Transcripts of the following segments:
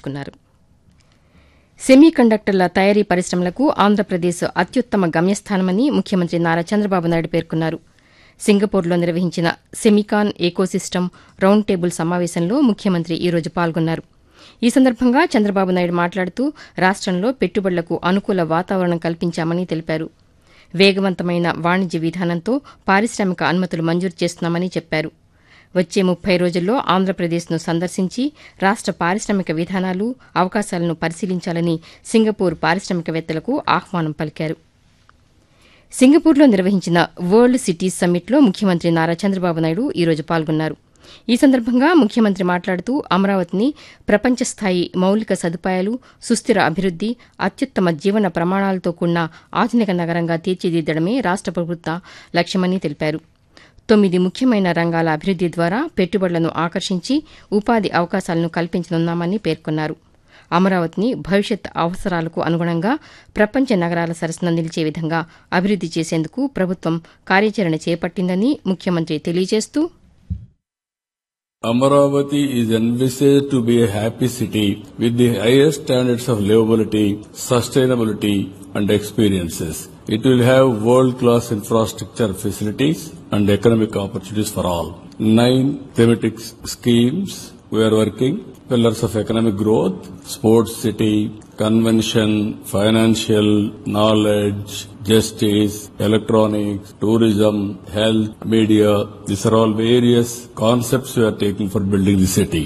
పంచుకున్నారు సెమీ కండక్టర్ల తయారీ పరిశ్రమలకు ఆంధ్రప్రదేశ్ అత్యుత్తమ గమ్యస్థానమని ముఖ్యమంత్రి నారా చంద్రబాబు నాయుడు పేర్కొన్నారు సింగపూర్లో నిర్వహించిన సెమికాన్ ఏకోసిస్టమ్ రౌండ్ టేబుల్ సమావేశంలో ముఖ్యమంత్రి ఈరోజు పాల్గొన్నారు ఈ సందర్భంగా చంద్రబాబు నాయుడు మాట్లాడుతూ రాష్టంలో పెట్టుబడులకు అనుకూల వాతావరణం కల్పించామని తెలిపారు వేగవంతమైన వాణిజ్య విధానంతో పారిశ్రామిక అనుమతులు మంజూరు చేస్తున్నామని చెప్పారు వచ్చే ముప్పై రోజుల్లో ఆంధ్రప్రదేశ్ను సందర్శించి రాష్ట పారిశ్రామిక విధానాలు అవకాశాలను పరిశీలించాలని సింగపూర్ పారిశ్రామికవేత్తలకు ఆహ్వానం పలికారు సింగపూర్లో నిర్వహించిన వరల్డ్ సిటీస్ సమ్మిట్లో ముఖ్యమంత్రి నారా చంద్రబాబు నాయుడు ఈరోజు పాల్గొన్నారు ఈ సందర్భంగా ముఖ్యమంత్రి మాట్లాడుతూ అమరావతిని ప్రపంచ స్థాయి మౌలిక సదుపాయాలు సుస్థిర అభివృద్ది అత్యుత్తమ జీవన ప్రమాణాలతో కూడిన ఆధునిక నగరంగా తీర్చిదిద్దడమే రాష్ట ప్రభుత్వ లక్ష్యమని తెలిపారు తొమ్మిది ముఖ్యమైన రంగాల అభివృద్ది ద్వారా పెట్టుబడులను ఆకర్షించి ఉపాధి అవకాశాలను కల్పించనున్నామని పేర్కొన్నారు అమరావతిని భవిష్యత్ అవసరాలకు అనుగుణంగా ప్రపంచ నగరాల సరసన నిలిచే విధంగా అభివృద్ది చేసేందుకు ప్రభుత్వం కార్యాచరణ చేపట్టిందని ముఖ్యమంత్రి తెలియజేస్తూ Amaravati is envisaged to be a happy city with the highest standards of livability, sustainability and experiences. It will have world-class infrastructure facilities and economic opportunities for all. Nine thematic schemes we are working. Pillars of economic growth, sports city, convention, financial, knowledge, justice, electronics, tourism, health, media. These are all various concepts we are taking for building the city.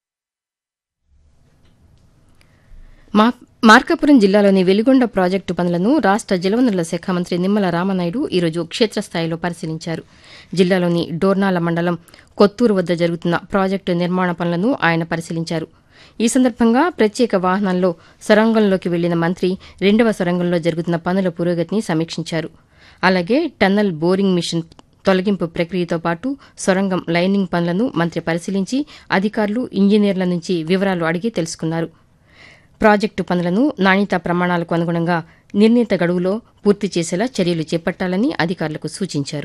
మా మార్కాపురం జిల్లాలోని Veligonda project పనులను రాష్ట జలవనరుల శాఖ మంత్రి నిమ్మల రామనాయుడు ఈరోజు క్షేత్రస్థాయిలో పరిశీలించారు జిల్లాలోని డోర్నాల మండలం కొత్తూరు వద్ద జరుగుతున్న ప్రాజెక్టు నిర్మాణ పనులను ఆయన పరిశీలించారు ఈ సందర్భంగా ప్రత్యేక వాహనంలో సొరంగంలోకి వెళ్లిన మంత్రి రెండవ సొరంగంలో జరుగుతున్న పనుల పురోగతిని సమీక్షించారు అలాగే టన్నల్ బోరింగ్ మిషన్ తొలగింపు ప్రక్రియతో పాటు సొరంగం లైనింగ్ పనులను మంత్రి పరిశీలించి అధికారులు ఇంజనీర్ల నుంచి వివరాలు అడిగి తెలుసుకున్నారు ప్రాజెక్టు పనులను నాణ్యతా ప్రమాణాలకు అనుగుణంగా నిర్ణీత గడువులో పూర్తి చేసేలా చర్యలు చేపట్టాలని అధికారులకు సూచించారు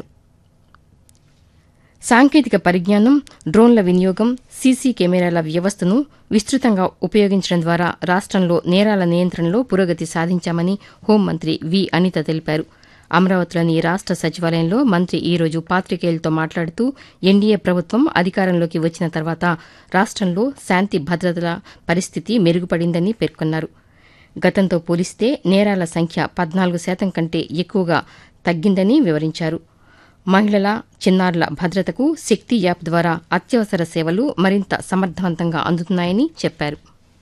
సాంకేతిక పరిజ్ఞానం డ్రోన్ల వినియోగం సీసీ కెమెరాల వ్యవస్థను విస్తృతంగా ఉపయోగించడం ద్వారా రాష్టంలో నేరాల నియంత్రణలో పురోగతి సాధించామని హోంమంత్రి వి అనిత తెలిపారు అమరావతిలోని రాష్ట సచివాలయంలో మంత్రి ఈ రోజు పాతికేయులతో మాట్లాడుతూ ఎన్డీఏ ప్రభుత్వం అధికారంలోకి వచ్చిన తర్వాత రాష్టంలో శాంతి భద్రతల పరిస్థితి మెరుగుపడిందని పేర్కొన్నారు గతంతో పోలిస్తే నేరాల సంఖ్య పద్నాలుగు శాతం కంటే ఎక్కువగా తగ్గిందని వివరించారు మహిళల చిన్నారుల భద్రతకు శక్తి యాప్ ద్వారా అత్యవసర సేవలు మరింత సమర్థవంతంగా అందుతున్నాయని చెప్పారు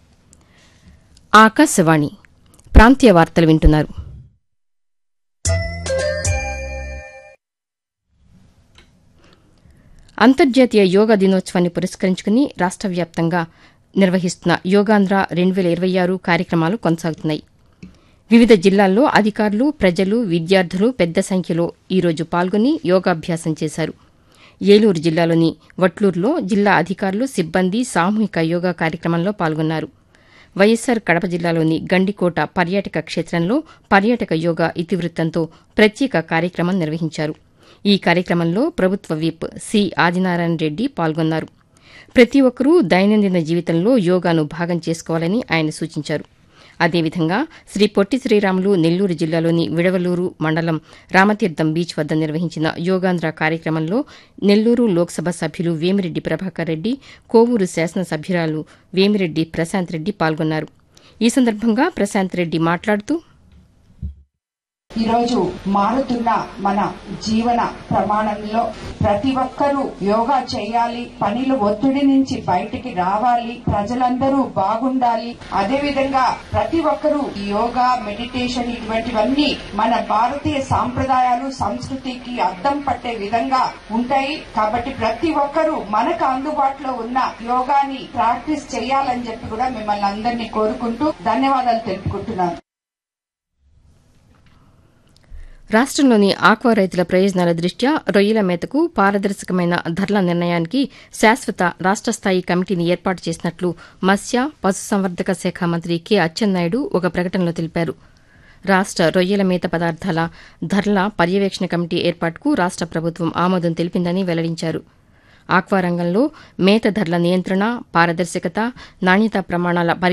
ఆకాశవాణి ప్రాంతీయ వార్తలు వింటున్నారు అంతర్జాతీయ యోగా దినోత్సవాన్ని పురస్కరించుకుని రాష్ట వ్యాప్తంగా నిర్వహిస్తున్న యోగాంధ్ర రెండు వేల ఇరవై ఆరు కార్యక్రమాలు కొనసాగుతున్నాయి వివిధ జిల్లాల్లో అధికారులు ప్రజలు విద్యార్థులు పెద్ద సంఖ్యలో ఈరోజు పాల్గొని యోగాభ్యాసం చేశారు ఏలూరు జిల్లాలోని వట్లూరులో జిల్లా అధికారులు సిబ్బంది సామూహిక యోగా కార్యక్రమంలో పాల్గొన్నారు వైఎస్సార్ కడప జిల్లాలోని గండికోట పర్యాటక క్షేత్రంలో పర్యాటక యోగా ఇతివృత్తంతో ప్రత్యేక కార్యక్రమం నిర్వహించారు ఈ కార్యక్రమంలో ప్రభుత్వ విప్ సి ఆదినారాయణ రెడ్డి పాల్గొన్నారు ప్రతి ఒక్కరూ దైనందిన జీవితంలో యోగాను భాగం చేసుకోవాలని ఆయన సూచించారు అదేవిధంగా శ్రీ పొట్టి శ్రీరాములు నెల్లూరు జిల్లాలోని విడవలూరు మండలం రామతీర్థం బీచ్ వద్ద నిర్వహించిన యోగాంధ్ర కార్యక్రమంలో నెల్లూరు లోక్సభ సభ్యులు వేమిరెడ్డి ప్రభాకర్ రెడ్డి కోవూరు శాసనసభ్యురాలు వేమిరెడ్డి ప్రశాంత్ రెడ్డి పాల్గొన్నారు ఈ సందర్భంగా ప్రశాంత్ రెడ్డి మాట్లాడుతూ ఈరోజు మారుతున్న మన జీవన ప్రమాణంలో ప్రతి ఒక్కరూ యోగా చేయాలి పనిలో ఒత్తిడి నుంచి బయటికి రావాలి ప్రజలందరూ బాగుండాలి అదే విధంగా ప్రతి ఒక్కరూ యోగా మెడిటేషన్ ఇటువంటివన్నీ మన భారతీయ సాంప్రదాయాలు సంస్కృతికి అద్దం పట్టే విధంగా ఉంటాయి కాబట్టి ప్రతి ఒక్కరూ మనకు అందుబాటులో ఉన్న యోగాని ప్రాక్టీస్ చేయాలని చెప్పి కూడా మిమ్మల్ని అందరినీ కోరుకుంటూ ధన్యవాదాలు తెలుపుకుంటున్నాను రాష్టంలోని ఆక్వా రైతుల ప్రయోజనాల దృష్ట్యా రొయ్యల మేతకు పారదర్శకమైన ధరల నిర్ణయానికి శాశ్వత రాష్ట స్థాయి కమిటీని ఏర్పాటు చేసినట్లు మత్స్య పశుసంవర్ధక శాఖ మంత్రి కె అచ్చెన్నాయుడు ఒక ప్రకటనలో తెలిపారు రాష్ట రొయ్యల మేత పదార్థాల ధరల పర్యవేక్షణ కమిటీ ఏర్పాటుకు రాష్ట ప్రభుత్వం ఆమోదం తెలిపిందని వెల్లడించారు ఆక్వా రంగంలో మేత ధరల నియంత్రణ పారదర్శకత నాణ్యతా ప్రమాణాల